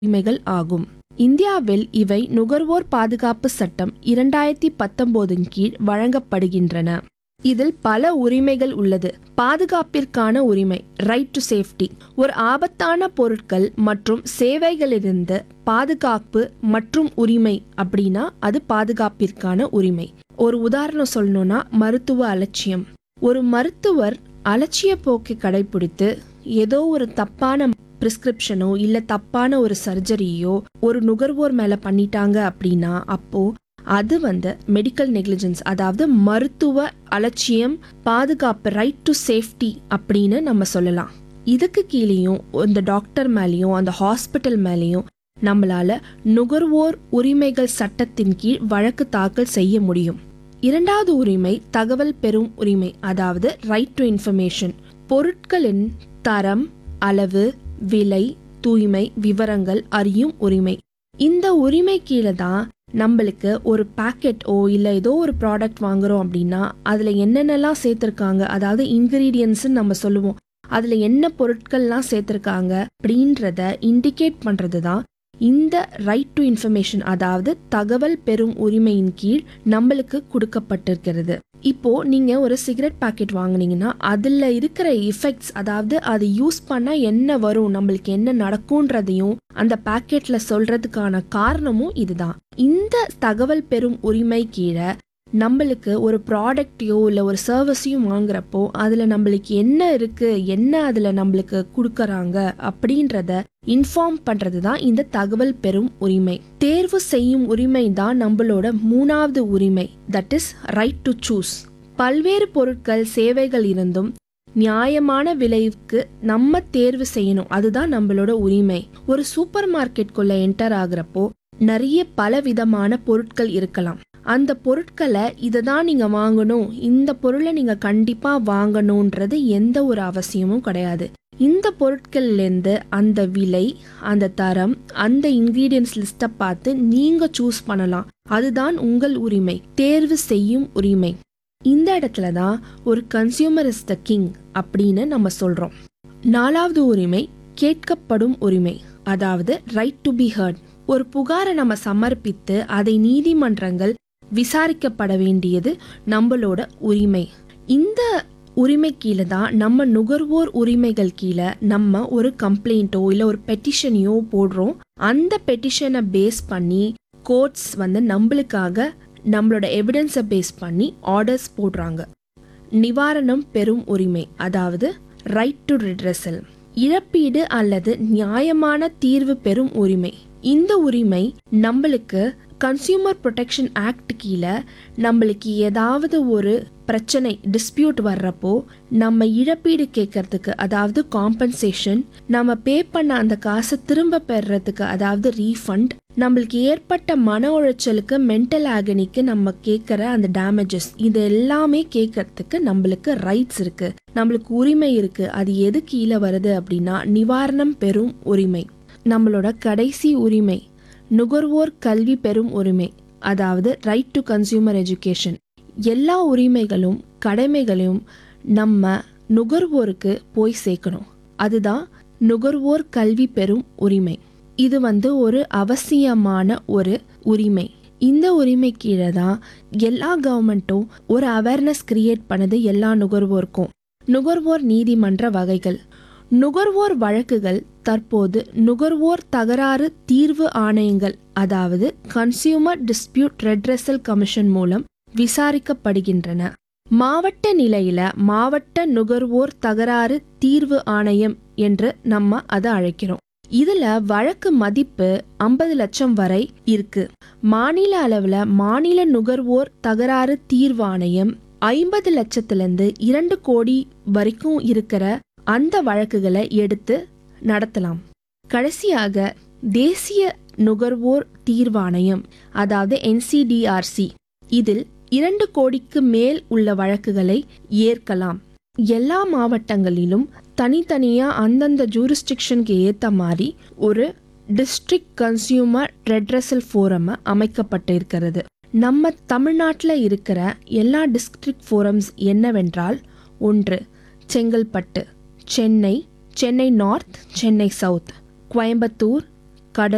உரிமைகள் ஆகும் இந்தியாவில் இவை நுகர்வோர் பாதுகாப்பு சட்டம் இரண்டாயிரத்தி பத்தொன்பதின் கீழ் வழங்கப்படுகின்றன இதில் பல உரிமைகள் உள்ளது பாதுகாப்பிற்கான உரிமை ரைட் டு சேஃப்டி ஒரு ஆபத்தான பொருட்கள் மற்றும் சேவைகளிலிருந்து பாதுகாப்பு மற்றும் உரிமை அப்படின்னா அது பாதுகாப்பிற்கான உரிமை ஒரு உதாரணம் சொல்லணும்னா மருத்துவ அலட்சியம் ஒரு மருத்துவர் அலட்சிய போக்கை கடைபிடித்து ஏதோ ஒரு தப்பான பிரிஸ்கிரிப்ஷனோ இல்ல தப்பான ஒரு சர்ஜரியோ ஒரு நுகர்வோர் மேல பண்ணிட்டாங்க அப்படின்னா அப்போ அது வந்து மெடிக்கல் நெக்லிஜென்ஸ் அதாவது மருத்துவ அலட்சியம் பாதுகாப்பு ரைட் டு சேஃப்டி அப்படின்னு நம்ம சொல்லலாம் இதுக்கு கீழேயும் இந்த டாக்டர் மேலேயும் அந்த ஹாஸ்பிட்டல் மேலேயும் நம்மளால நுகர்வோர் உரிமைகள் சட்டத்தின் கீழ் வழக்கு தாக்கல் செய்ய முடியும் இரண்டாவது உரிமை தகவல் பெறும் உரிமை அதாவது ரைட் டு இன்ஃபர்மேஷன் பொருட்களின் தரம் அளவு விலை தூய்மை விவரங்கள் அறியும் உரிமை இந்த உரிமை கீழே தான் நம்மளுக்கு ஒரு பாக்கெட் ஓ இல்லை ஏதோ ஒரு ப்ராடக்ட் வாங்குறோம் அப்படின்னா அதில் என்னென்னலாம் சேர்த்துருக்காங்க அதாவது இன்க்ரீடியன்ஸ்னு நம்ம சொல்லுவோம் அதில் என்ன பொருட்கள்லாம் சேர்த்துருக்காங்க அப்படின்றத இண்டிகேட் பண்ணுறது தான் இந்த ரைட் டு இன்ஃபர்மேஷன் அதாவது தகவல் பெறும் உரிமையின் கீழ் நம்மளுக்கு கொடுக்கப்பட்டிருக்கிறது இப்போ நீங்க ஒரு சிகரெட் பாக்கெட் வாங்குனீங்கன்னா அதுல இருக்கிற எஃபெக்ட்ஸ் அதாவது அது யூஸ் பண்ணா என்ன வரும் நம்மளுக்கு என்ன நடக்கும்ன்றதையும் அந்த பாக்கெட்ல சொல்றதுக்கான காரணமும் இதுதான் இந்த தகவல் பெறும் உரிமை கீழே நம்மளுக்கு ஒரு ப்ராடக்டையோ இல்லை ஒரு சர்வீஸையும் வாங்குறப்போ அதில் நம்மளுக்கு என்ன இருக்கு என்ன அதில் நம்மளுக்கு கொடுக்கறாங்க அப்படின்றத இன்ஃபார்ம் பண்றது தான் இந்த தகவல் பெறும் உரிமை தேர்வு செய்யும் உரிமை தான் நம்மளோட மூணாவது உரிமை that is right to choose பல்வேறு பொருட்கள் சேவைகள் இருந்தும் நியாயமான விலைக்கு நம்ம தேர்வு செய்யணும் அதுதான் நம்மளோட உரிமை ஒரு சூப்பர் மார்க்கெட்குள்ள என்டர் ஆகுறப்போ நிறைய பல விதமான பொருட்கள் இருக்கலாம் அந்த பொருட்களை இதை தான் நீங்கள் வாங்கணும் இந்த பொருளை நீங்கள் கண்டிப்பாக வாங்கணுன்றது எந்த ஒரு அவசியமும் கிடையாது இந்த பொருட்கள்லேருந்து அந்த விலை அந்த தரம் அந்த இன்க்ரீடியன்ஸ் லிஸ்ட்டை பார்த்து நீங்கள் சூஸ் பண்ணலாம் அதுதான் உங்கள் உரிமை தேர்வு செய்யும் உரிமை இந்த இடத்துல தான் ஒரு கன்சியூமர் இஸ் த கிங் அப்படின்னு நம்ம சொல்கிறோம் நாலாவது உரிமை கேட்கப்படும் உரிமை அதாவது ரைட் டு பி ஹர்ட் ஒரு புகாரை நம்ம சமர்ப்பித்து அதை நீதிமன்றங்கள் விசாரிக்கப்பட வேண்டியது நம்மளோட உரிமை இந்த உரிமை கீழே தான் நம்ம நுகர்வோர் உரிமைகள் கீழே நம்ம ஒரு கம்ப்ளைண்ட்டோ இல்லை ஒரு பெட்டிஷனையோ போடுறோம் அந்த பெட்டிஷனை பேஸ் பண்ணி கோர்ட்ஸ் வந்து நம்மளுக்காக நம்மளோட எவிடன்ஸை பேஸ் பண்ணி ஆர்டர்ஸ் போடுறாங்க நிவாரணம் பெறும் உரிமை அதாவது ரைட் டு ரிட்ரஸல் இழப்பீடு அல்லது நியாயமான தீர்வு பெறும் உரிமை இந்த உரிமை நம்மளுக்கு கன்சியூமர் ப்ரொடெக்ஷன் ஆக்ட் கீழே நம்மளுக்கு ஏதாவது ஒரு பிரச்சனை டிஸ்பியூட் வர்றப்போ நம்ம இழப்பீடு கேட்கறதுக்கு அதாவது காம்பன்சேஷன் நம்ம பே பண்ண அந்த காசை திரும்ப பெறுறதுக்கு அதாவது ரீஃபண்ட் நம்மளுக்கு ஏற்பட்ட மன உளைச்சலுக்கு மென்டல் ஆகனிக்கு நம்ம கேட்குற அந்த டேமேஜஸ் இது எல்லாமே கேட்கறதுக்கு நம்மளுக்கு ரைட்ஸ் இருக்கு நம்மளுக்கு உரிமை இருக்கு அது எது கீழே வருது அப்படின்னா நிவாரணம் பெறும் உரிமை நம்மளோட கடைசி உரிமை நுகர்வோர் கல்வி பெறும் உரிமை அதாவது ரைட் டு கன்சியூமர் எஜுகேஷன் எல்லா உரிமைகளும் கடமைகளையும் நம்ம நுகர்வோருக்கு போய் சேர்க்கணும் அதுதான் நுகர்வோர் கல்வி பெறும் உரிமை இது வந்து ஒரு அவசியமான ஒரு உரிமை இந்த உரிமை கீழே தான் எல்லா கவர்மெண்ட்டும் ஒரு அவேர்னஸ் கிரியேட் பண்ணது எல்லா நுகர்வோருக்கும் நுகர்வோர் நீதிமன்ற வகைகள் நுகர்வோர் வழக்குகள் தற்போது நுகர்வோர் தகராறு தீர்வு ஆணையங்கள் அதாவது கன்சியூமர் டிஸ்பியூட் ரெட்ரஸல் கமிஷன் மூலம் விசாரிக்கப்படுகின்றன மாவட்ட நிலையில மாவட்ட நுகர்வோர் தகராறு தீர்வு ஆணையம் என்று நம்ம அதை அழைக்கிறோம் இதுல வழக்கு மதிப்பு ஐம்பது லட்சம் வரை இருக்கு மாநில அளவுல மாநில நுகர்வோர் தகராறு தீர்வு ஆணையம் ஐம்பது லட்சத்திலிருந்து இரண்டு கோடி வரைக்கும் இருக்கிற அந்த வழக்குகளை எடுத்து நடத்தலாம் கடைசியாக தேசிய நுகர்வோர் தீர்வாணையம் அதாவது என்சிடிஆர்சி இதில் இரண்டு கோடிக்கு மேல் உள்ள வழக்குகளை ஏற்கலாம் எல்லா மாவட்டங்களிலும் தனித்தனியா அந்தந்த ஜூரிஸ்டிக்ஷனுக்கு ஏத்த மாதிரி ஒரு டிஸ்ட்ரிக்ட் கன்சியூமர் ரெட்ரஸல் ஃபோரம் அமைக்கப்பட்டு இருக்கிறது நம்ம தமிழ்நாட்டில் இருக்கிற எல்லா டிஸ்ட்ரிக்ட் ஃபோரம்ஸ் என்னவென்றால் ஒன்று செங்கல்பட்டு சென்னை சென்னை நார்த் சென்னை சவுத் கோயம்புத்தூர்